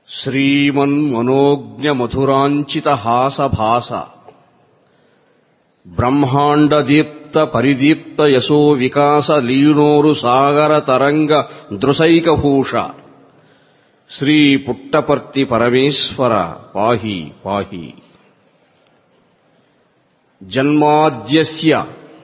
శ్రీమన్మనోజ్ఞమధురాంచితహాసభాస బ్రహ్మాండదీప్త పరిదీప్త యశో వికాస లీనోరు సాగర తరంగ దృశైకభూష శ్రీ పుట్టపర్తి పరమేశ్వర పాహి పాహి జన్మాద్యస్య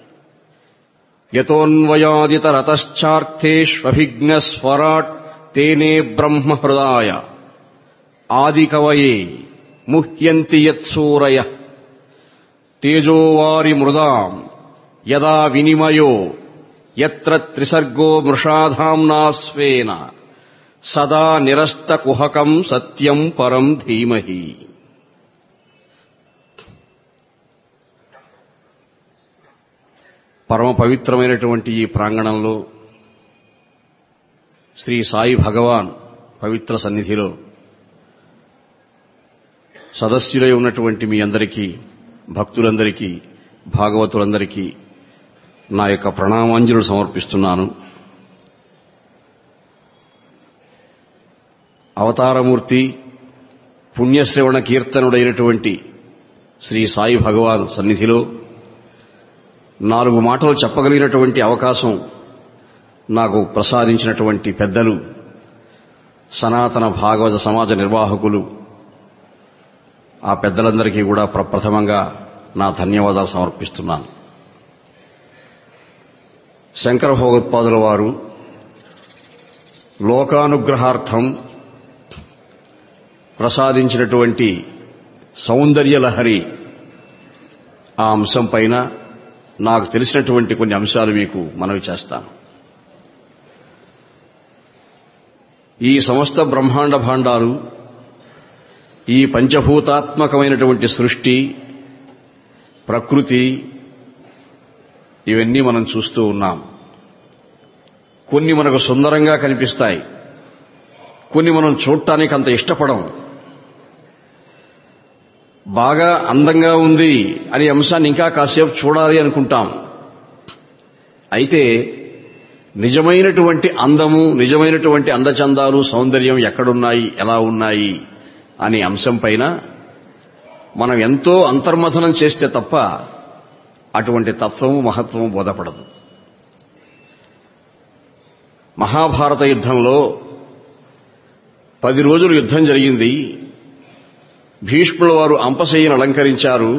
యతోన్వయాదితరతశ్చార్థేష్వభిఘ్నస్వరాట్ తేనే బ్రహ్మహృదాయ ఆదికవయే ముహ్యంతి యత్సూరయ తేజోవారి మృదాం యదా వినిమయో యత్ర త్రిసర్గో మృషాధామ్నా స్వేన సదా నిరస్తకుహకం సత్యం పరం ధీమహి పరమ పవిత్రమైనటువంటి ఈ ప్రాంగణంలో శ్రీ సాయి భగవాన్ పవిత్ర సన్నిధిలో సదస్సులై ఉన్నటువంటి మీ అందరికీ భక్తులందరికీ భాగవతులందరికీ నా యొక్క ప్రణామాంజలు సమర్పిస్తున్నాను అవతారమూర్తి పుణ్యశ్రవణ కీర్తనుడైనటువంటి శ్రీ సాయి భగవాన్ సన్నిధిలో నాలుగు మాటలు చెప్పగలిగినటువంటి అవకాశం నాకు ప్రసాదించినటువంటి పెద్దలు సనాతన భాగవత సమాజ నిర్వాహకులు ఆ పెద్దలందరికీ కూడా ప్రప్రథమంగా నా ధన్యవాదాలు సమర్పిస్తున్నాను శంకర భగవత్పాదుల వారు లోకానుగ్రహార్థం ప్రసాదించినటువంటి సౌందర్య లహరి ఆ అంశం పైన నాకు తెలిసినటువంటి కొన్ని అంశాలు మీకు మనవి చేస్తాను ఈ సమస్త బ్రహ్మాండ భాండాలు ఈ పంచభూతాత్మకమైనటువంటి సృష్టి ప్రకృతి ఇవన్నీ మనం చూస్తూ ఉన్నాం కొన్ని మనకు సుందరంగా కనిపిస్తాయి కొన్ని మనం చూడటానికి అంత ఇష్టపడం బాగా అందంగా ఉంది అనే అంశాన్ని ఇంకా కాసేపు చూడాలి అనుకుంటాం అయితే నిజమైనటువంటి అందము నిజమైనటువంటి అందచందాలు సౌందర్యం ఎక్కడున్నాయి ఎలా ఉన్నాయి అనే అంశం పైన మనం ఎంతో అంతర్మథనం చేస్తే తప్ప అటువంటి తత్వము మహత్వము బోధపడదు మహాభారత యుద్ధంలో పది రోజులు యుద్ధం జరిగింది భీష్ముల వారు అంపశయ్యను అలంకరించారు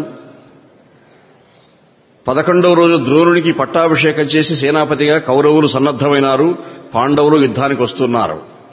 పదకొండవ రోజు ద్రోణునికి పట్టాభిషేకం చేసి సేనాపతిగా కౌరవులు సన్నద్ధమైనారు పాండవులు యుద్ధానికి వస్తున్నారు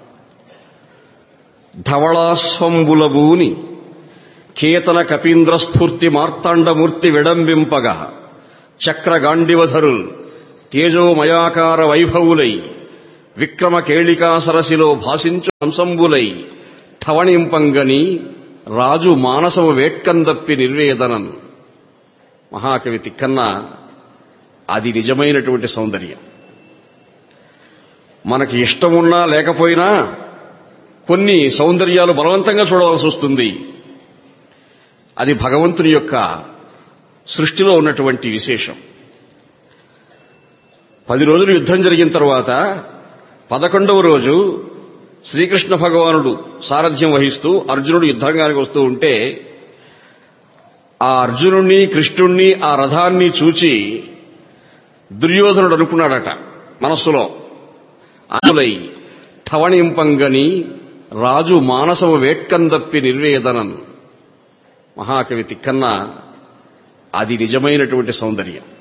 ధవళాస్వంబులబూని కేతన కపీంద్ర స్ఫూర్తి మార్తాండమూర్తి విడంబింపగ చక్రగాండివధరుల్ తేజోమయాకార వైభవులై విక్రమ కేళికా సరసిలో భాసించు హంసంబులై ఠవణింపంగని రాజు మానసము వేట్కందప్పి నిర్వేదనన్ మహాకవి తిక్కన్న అది నిజమైనటువంటి సౌందర్యం మనకి ఇష్టమున్నా లేకపోయినా కొన్ని సౌందర్యాలు బలవంతంగా చూడవలసి వస్తుంది అది భగవంతుని యొక్క సృష్టిలో ఉన్నటువంటి విశేషం పది రోజులు యుద్ధం జరిగిన తర్వాత పదకొండవ రోజు శ్రీకృష్ణ భగవానుడు సారథ్యం వహిస్తూ అర్జునుడు యుద్ధంగానికి వస్తూ ఉంటే ఆ అర్జునుణ్ణి కృష్ణుణ్ణి ఆ రథాన్ని చూచి దుర్యోధనుడు అనుకున్నాడట మనస్సులో అనులై ఠవణింపంగని రాజు మానసము వేట్కందప్పి నిర్వేదనన్ మహాకవి తిక్కన్న అది నిజమైనటువంటి సౌందర్యం